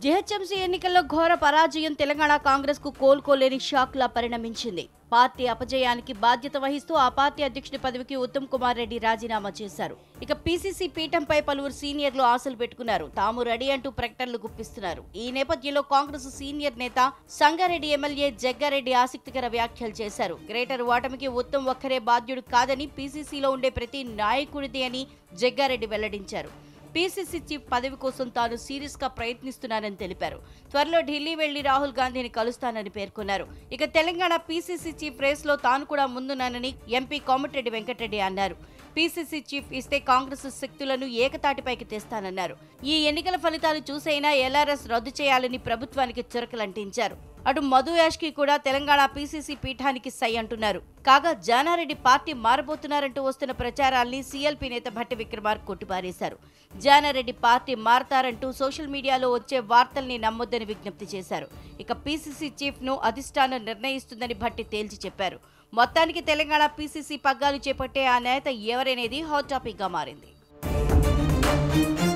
GHMC ఎన్నికల్లో ఘోర పరాజయం తెలంగాణ కాంగ్రెస్ కు కోలుకోలేని షాక్ లా పరిణమించింది పార్టీ అపజయానికి బాధ్యత వహిస్తూ ఆ పార్టీ అధ్యక్షుడి పదవికి ఉత్తమ్ కుమార్ రెడ్డి రాజీనామా చేశారు ఇక పీసీసీ పీఠంపై పలువురు సీనియర్లు ఆశలు పెట్టుకున్నారు తాము రెడీ అంటూ ప్రకటనలు గుప్పిస్తున్నారు ఈ నేపథ్యంలో కాంగ్రెస్ సీనియర్ నేత సంగారెడ్డి ఎమ్మెల్యే జగ్గారెడ్డి ఆసక్తికర వ్యాఖ్యలు చేశారు గ్రేటర్ ఓటమికి ఉత్తమ్ ఒక్కరే బాధ్యుడు కాదని పీసీసీలో ఉండే ప్రతి నాయకుడిది అని జగ్గారెడ్డి వెల్లడించారు పీసీసీ చీఫ్ పదవి కోసం తాను సీరియస్ గా ప్రయత్నిస్తున్నానని తెలిపారు త్వరలో ఢిల్లీ వెళ్లి రాహుల్ గాంధీని కలుస్తానని పేర్కొన్నారు ఇక తెలంగాణ పీసీసీ చీఫ్ రేస్ లో తాను కూడా ముందున్నానని ఎంపీ కోమటిరెడ్డి వెంకటరెడ్డి అన్నారు పీసీసీ చీఫ్ ఇస్తే కాంగ్రెస్ శక్తులను ఏకతాటిపైకి తెస్తానన్నారు ఈ ఎన్నికల ఫలితాలు చూసైనా ఎల్ఆర్ఎస్ రద్దు చేయాలని ప్రభుత్వానికి చురకలంటించారు అటు మధు యాష్కి కూడా తెలంగాణ పీసీసీ పీఠానికి సై అంటున్నారు కాగా జానారెడ్డి పార్టీ మారబోతున్నారంటూ వస్తున్న ప్రచారాల్ని సీఎల్పీ నేత భట్టి విక్రమార్ కొట్టిపారేశారు జానారెడ్డి పార్టీ మారతారంటూ సోషల్ మీడియాలో వచ్చే వార్తల్ని నమ్మొద్దని విజ్ఞప్తి చేశారు ఇక పీసీసీ చీఫ్ ను అధిష్టానం నిర్ణయిస్తుందని భట్టి తేల్చి చెప్పారు మొత్తానికి తెలంగాణ పీసీసీ పగ్గాలు చేపట్టే ఆ నేత ఎవరనేది హాట్ టాపిక్ గా మారింది